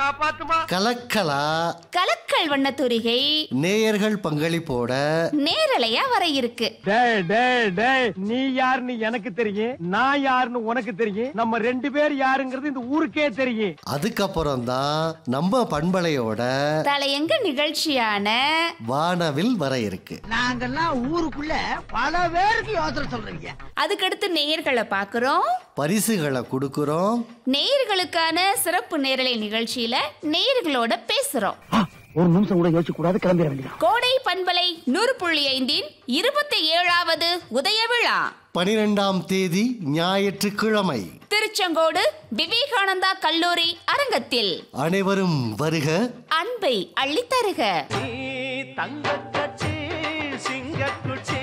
காப்பாத்துமா கலக்கலா கலக்கல் வண்ணத்தூரிகை நேயர்கள் பங்களிப்போட நேரலையா வர இருக்கு டேய் டேய் டேய் நீ யாருன்னு எனக்கு தெரியும் நான் யாருன்னு உனக்கு தெரியும் நம்ம ரெண்டு பேர் யாருங்கிறது இந்த ஊருக்கே தெரியும் அதுக்கப்புறம் தான் நம்ம பண்பலையோட தலையங்க நிகழ்ச்சியான வானவில் வர இருக்கு நாங்கெல்லாம் ஊருக்குள்ள பல பேருக்கு யோசனை சொல்றீங்க அதுக்கடுத்து நேயர்களை பார்க்குறோம் பரிசுகளை கொடுக்குறோம் நேயர்களுக்கான சிறப்பு நேரலை நிகழ்ச்சியில நேயர்களோட பேசுறோம் ஒரு நிமிஷம் கூட யோசிக்க கூடாது கிளம்பிட வேண்டியதான் கோடை பண்பலை நூறு புள்ளி ஐந்தின் இருபத்தி ஏழாவது உதய விழா பனிரெண்டாம் தேதி ஞாயிற்றுக்கிழமை திருச்செங்கோடு விவேகானந்தா கல்லூரி அரங்கத்தில் அனைவரும் வருக அன்பை அள்ளித்தருக தங்கச்சி சிங்கக்குச்சி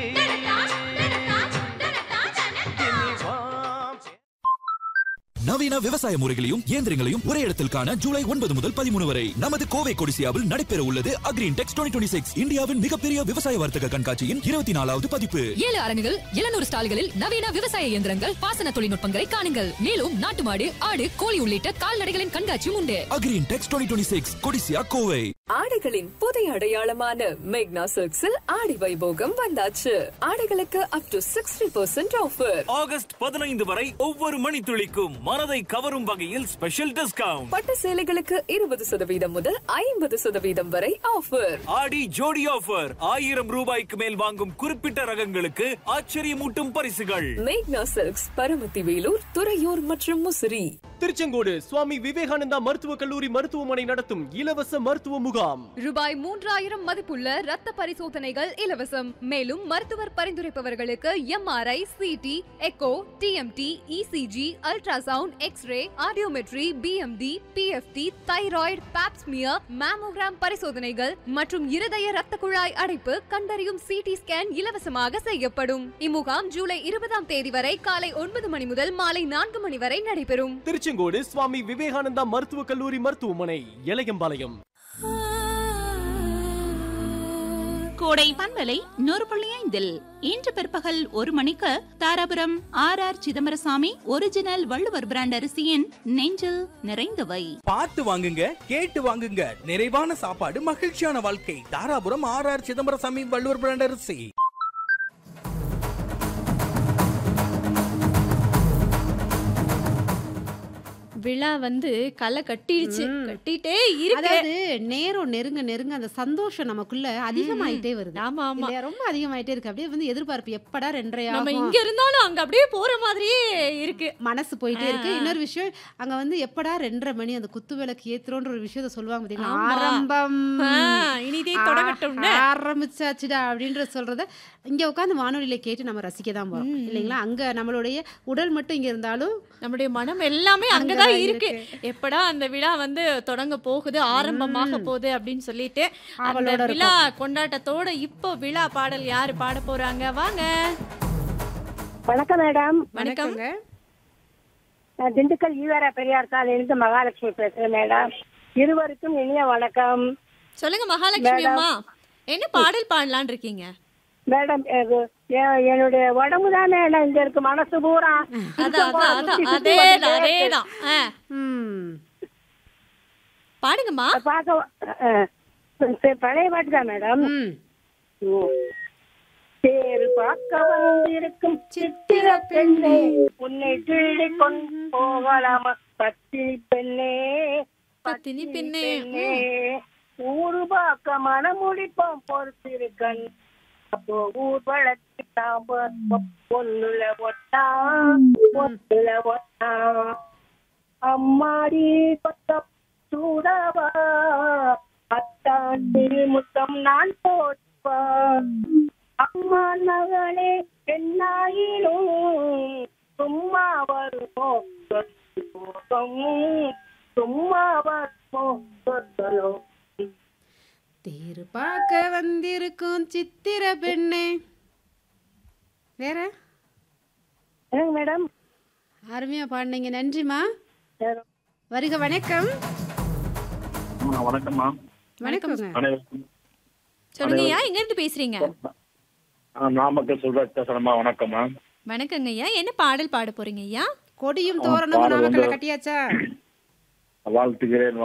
நவீன விவசாய முறைகளையும் இயந்திரங்களையும் ஒரே இடத்தில் காண ஜூலை ஒன்பது முதல் பதிமூணு வரை நமது கோவை கொடிசியாவில் நடைபெற உள்ளது அக்ரீன் டெக்ஸ் டுவெண்ட்டி சிக்ஸ் இந்தியாவின் மிகப்பெரிய விவசாய வர்த்தக கண்காட்சியின் இருபத்தி நாலாவது பதிப்பு ஏழு அரங்குகள் எழுநூறு ஸ்டால்களில் நவீன விவசாய இயந்திரங்கள் பாசன தொழில்நுட்பங்களை காணுங்கள் மேலும் நாட்டு மாடு ஆடு கோழி உள்ளிட்ட கால்நடைகளின் கண்காட்சியும் உண்டு Agrintex twenty six Codissia Kovai ஆடைகளின் புதிய அடையாளமான மேக்னா சில்க்ஸில் ஆடி வைபோகம் வந்தாச்சு ஆடைகளுக்கு up to sixty percent offer August பதினைந்து வரை ஒவ்வொரு மணித்துளிக்கும் மனதை கவரும் வகையில் ஸ்பெஷல் டிஸ்கவுண்ட் பட்டு சேலைகளுக்கு இருபது சதவீதம் முதல் ஐம்பது சதவீதம் வரை ஆஃபர் ஆடி ஜோடி ஆஃபர் ஆயிரம் ரூபாய்க்கு மேல் வாங்கும் குறிப்பிட்ட ரகங்களுக்கு ஆச்சரியமூட்டும் பரிசுகள் மேக்னா சில்க்ஸ் பரமத்தி வேலூர் துறையூர் மற்றும் முசிறி திருச்செங்கோடு சுவாமி விவேகானந்தா மருத்துவக் கல்லூரி மருத்துவமனை நடத்தும் இலவச மருத்துவ முகாம் ரூபாய் மூன்றாயிரம் மதிப்புள்ள ரத்த பரிசோதனைகள் இலவசம் மேலும் மருத்துவர் பரிந்துரைப்பவர்களுக்கு M R I C T echo T M T E C G ultrasound X ray audiometry B M D P F T thyroid pap smear mammogram பரிசோதனைகள் மற்றும் இருதய ரத்த குழாய் அடைப்பு கண்டறியும் சிடி ஸ்கேன் இலவசமாக செய்யப்படும் இம்முகாம் ஜூலை இருபதாம் தேதி வரை காலை ஒன்பது மணி முதல் மாலை நான்கு மணி வரை நடைபெறும் திருச்செங்கோடு சுவாமி விவேகானந்தா மருத்துவக் கல்லூரி மருத்துவமனை இளையம்பாளையம் கோடை பண்பலை நூறு புள்ளி ஐந்தில் இன்று பிற்பகல் ஒரு மணிக்கு Dharapuram R R Chidambarasamy original Valluvar brand அரிசியின் நெஞ்சில் நிறைந்தவை பார்த்து வாங்குங்க கேட்டு வாங்குங்க நிறைவான சாப்பாடு மகிழ்ச்சியான வாழ்க்கை Dharapuram R R Chidambarasamy Valluvar brand அரிசி விழா வந்து களை கட்டிடுச்சு கட்டிட்டே இருக்கு அதாவது நேரம் நெருங்க நெருங்க அந்த சந்தோஷம் நமக்குள்ள அதிகமாயிட்டே வருது ஆமா ஆமா இல்லையா? ரொம்ப அதிகமாயிட்டே இருக்கு அப்படியே வந்து எதிர்பார்ப்பு எப்படா ரெண்டரை நம்ம ஆகும் இங்க இருந்தாலும் அங்க அப்படியே போற மாதிரியே இருக்கு மனசு போயிட்டே இருக்கு ஆ, ஆ. இன்னொரு விஷயம் அங்க வந்து எப்படா ரெண்டரை மணி அந்த குத்து விளக்கு ஏத்துறோன்ற ஒரு விஷயத்த சொல்லுவாங்க பாத்தீங்களா ஆமா. ஆரம்பம் ஆ, இனிதே தொடங்கட்டும்னு. ஆ, ஆரம்பிச்சாச்சுடா அப்படின்ற சொல்றத இங்க உட்காந்து வானொலியில கேட்டு நம்ம ரசிக்க தான் போறோம் இல்லைங்களா அங்க நம்மளுடைய உடல் மட்டும் இங்க இருந்தாலும் நம்முடைய மனம் எல்லாமே அங்கதான் அங்கதான் இருக்கு இருக்கு. எப்படா அந்த விழா வந்து தொடங்க போகுது ஆரம்பமாக போகுது அப்படின்னு சொல்லிட்டு அந்த ஆவலோட விழா கொண்டாட்டத்தோட இப்போ விழா பாடல் யாரு பாட போறாங்க வாங்க வணக்கம் மேடம் வணக்கம் நான் திண்டுக்கல் ஈவேரா பெரியார் சாலையிலிருந்து மகாலட்சுமி பேசுறேன் மேடம் இருவருக்கும் இனிய வணக்கம் சொல்லுங்க மகாலட்சுமி மேடம். அம்மா என்ன பாடல் பாடலான் இருக்கீங்க மேடம் எனக்கு- எ- என்னுடைய உடம்பு தான் மேடம் இங்க இருக்கு மனசு பூரா அதான் அதான் அதான் சுத்தி சுத்தி அதேதான் வந்துட்டே இருக்கு. அதேதான் ஆ. பாடுங்கம்மா பார்க்க அஹ், ப- பழைய பாட்டு தான் மேடம் தேர் பார்க்க வந்திருக்கும் சித்திர பெண்ணே உன்னை திருடி கொண்டு போகலாமா பத்தினி பெண்ணே பத்தினி பெண்ணே ஊரு பார்க்க மனம் முடிப்போம் பொறுத்திருக்கன் அப்போ ஊர் வழக்கு தாம்ப பொண்ணுல ஒட்டா பொண்ணுல ஒட்டா அம்மாடி பக்கம் சூடவா அத்தாண்டு முத்தம் நான் போட்பா அம்மா மகளே என்னாயினும் சும்மா வருவோம் சொத்து போகும் சும்மா வருவோம் சொத்தலும் தேர் பார்க்க வந்திருக்கும் சித்திர பெண்ணே வேற என்னங்க மேடம் அருமையா பாடினீங்க நன்றிமா வருக வணக்கம் வணக்கம்மா வணக்கங்க அனைவருக்கும் சொல்லுங்க ஐயா எங்க இருந்து பேசுறீங்க ஆ, நாமக்கல் சொல்றாஜ் பேசுறேம்மா வணக்கம்மா வணக்கங்க ஐயா என்ன பாடல் பாட போறீங்க ஐயா கொடியும் தோரணமும் பாடல் நாமக்கல்ல வந்து- கட்டியாச்சா வாழ்த்துகிறேன்